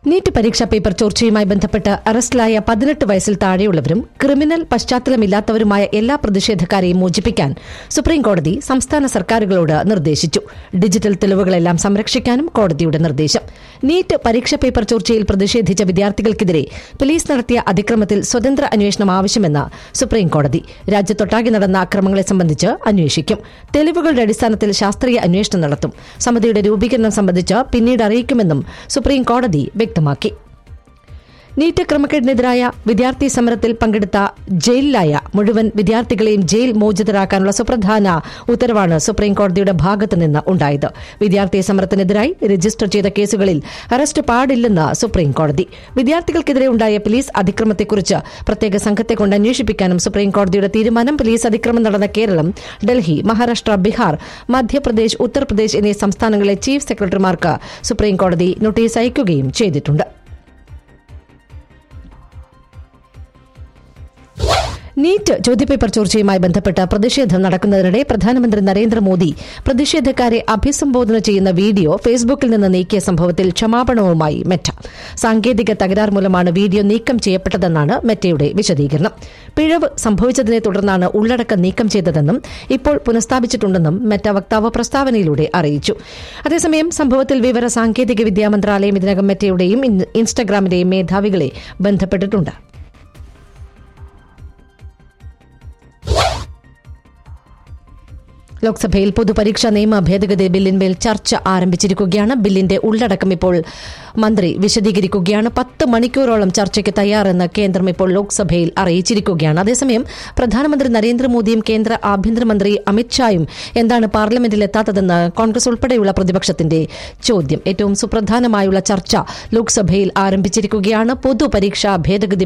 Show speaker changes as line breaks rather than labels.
NEET പരീക്ഷാ paper ചോർച്ചയുമായി ബന്ധപ്പെട്ട് അറസ്റ്റിലായ പതിനെട്ട് വയസ്സിൽ താഴെയുള്ളവരും ക്രിമിനൽ പശ്ചാത്തലമില്ലാത്തവരുമായ എല്ലാ പ്രതിഷേധക്കാരെയും മോചിപ്പിക്കാൻ സുപ്രീംകോടതി സംസ്ഥാന സർക്കാരുകളോട് നിർദ്ദേശിച്ചു ഡിജിറ്റൽ തെളിവുകളെല്ലാം സംരക്ഷിക്കാനും കോടതിയുടെ നിർദ്ദേശം നീറ്റ് പരീക്ഷാ പേപ്പർ ചോർച്ചയിൽ പ്രതിഷേധിച്ച വിദ്യാർത്ഥികൾക്കെതിരെ പോലീസ് നടത്തിയ അതിക്രമത്തിൽ സ്വതന്ത്ര അന്വേഷണം ആവശ്യമെന്ന് സുപ്രീംകോടതി രാജ്യത്തൊട്ടാകെ നടന്ന അക്രമങ്ങളെ സംബന്ധിച്ച് അന്വേഷിക്കും തെളിവുകളുടെ അടിസ്ഥാനത്തിൽ ശാസ്ത്രീയ അന്വേഷണം നടത്തും സമിതിയുടെ രൂപീകരണം സംബന്ധിച്ച് പിന്നീട് അറിയിക്കുമെന്നും സുപ്രീംകോടതി വ്യക്തമാക്കി നീറ്റ് ക്രമക്കേടിനെതിരായ വിദ്യാർത്ഥി സമരത്തിൽ പങ്കെടുത്ത ജയിലിലായ മുഴുവൻ വിദ്യാർത്ഥികളെയും ജയിൽ മോചിതരാക്കാനുള്ള സുപ്രധാന ഉത്തരവാണ് സുപ്രീംകോടതിയുടെ ഭാഗത്തുനിന്ന് ഉണ്ടായത് വിദ്യാർത്ഥി സമരത്തിനെതിരായി രജിസ്റ്റർ ചെയ്ത കേസുകളിൽ അറസ്റ്റ് പാടില്ലെന്ന് സുപ്രീംകോടതി വിദ്യാർത്ഥികൾക്കെതിരെ ഉണ്ടായ പോലീസ് അതിക്രമത്തെക്കുറിച്ച് പ്രത്യേക സംഘത്തെ കൊണ്ട് അന്വേഷിപ്പിക്കാനും സുപ്രീംകോടതിയുടെ തീരുമാനം പോലീസ് അതിക്രമം നടന്ന കേരളം ഡൽഹി മഹാരാഷ്ട്ര ബീഹാർ മധ്യപ്രദേശ് ഉത്തർപ്രദേശ് എന്നീ സംസ്ഥാനങ്ങളിലെ ചീഫ് സെക്രട്ടറിമാർക്ക് സുപ്രീംകോടതി നോട്ടീസ് അയക്കുകയും ചെയ്തിട്ടുണ്ട് നീറ്റ് ചോദ്യപേപ്പർ ചോർച്ചയുമായി ബന്ധപ്പെട്ട് പ്രതിഷേധം നടക്കുന്നതിനിടെ പ്രധാനമന്ത്രി നരേന്ദ്രമോദി പ്രതിഷേധക്കാരെ അഭിസംബോധന ചെയ്യുന്ന വീഡിയോ ഫേസ്ബുക്കിൽ നിന്ന് നീക്കിയ സംഭവത്തിൽ ക്ഷമാപണവുമായി മെറ്റ സാങ്കേതിക തകരാർ മൂലമാണ് വീഡിയോ നീക്കം ചെയ്യപ്പെട്ടതെന്നാണ് മെറ്റയുടെ വിശദീകരണം പിഴവ് സംഭവിച്ചതിനെ തുടർന്നാണ് ഉള്ളടക്കം നീക്കം ചെയ്തതെന്നും ഇപ്പോൾ പുനഃസ്ഥാപിച്ചിട്ടുണ്ടെന്നും മെറ്റ വക്താവ് പ്രസ്താവനയിലൂടെ അറിയിച്ചു അതേസമയം സംഭവത്തിൽ വിവര സാങ്കേതിക വിദ്യാ മന്ത്രാലയം ഇതിനകം മെറ്റയുടെയും ഇൻ- ഇൻസ്റ്റഗ്രാമിന്റെയും മേധാവികളെ ബന്ധപ്പെട്ടിട്ടുണ്ട് ലോക്സഭയിൽ പൊതുപരീക്ഷാ നിയമ ഭേദഗതി ബില്ലിന്മേൽ ചർച്ച ആരംഭിച്ചിരിക്കുകയാണ് ബില്ലിന്റെ ഉള്ളടക്കം ഇപ്പോൾ മന്ത്രി വിശദീകരിക്കുകയാണ് പത്ത് മണിക്കൂറോളം ചർച്ചയ്ക്ക് തയ്യാറെന്ന് കേന്ദ്രം ഇപ്പോൾ ലോക്സഭയിൽ അറിയിച്ചിരിക്കുകയാണ് അതേസമയം പ്രധാനമന്ത്രി നരേന്ദ്രമോദിയും കേന്ദ്ര ആഭ്യന്തരമന്ത്രി അമിത്ഷായും എന്താണ് പാർലമെന്റിൽ എത്താത്തതെന്ന് കോൺഗ്രസ് ഉൾപ്പെടെയുള്ള പ്രതിപക്ഷത്തിന്റെ ചോദ്യം ഏറ്റവും സുപ്രധാനമായുള്ള ചർച്ച ലോക്സഭയിൽ ആരംഭിച്ചിരിക്കുകയാണ് പൊതുപരീക്ഷാ ഭേദഗതി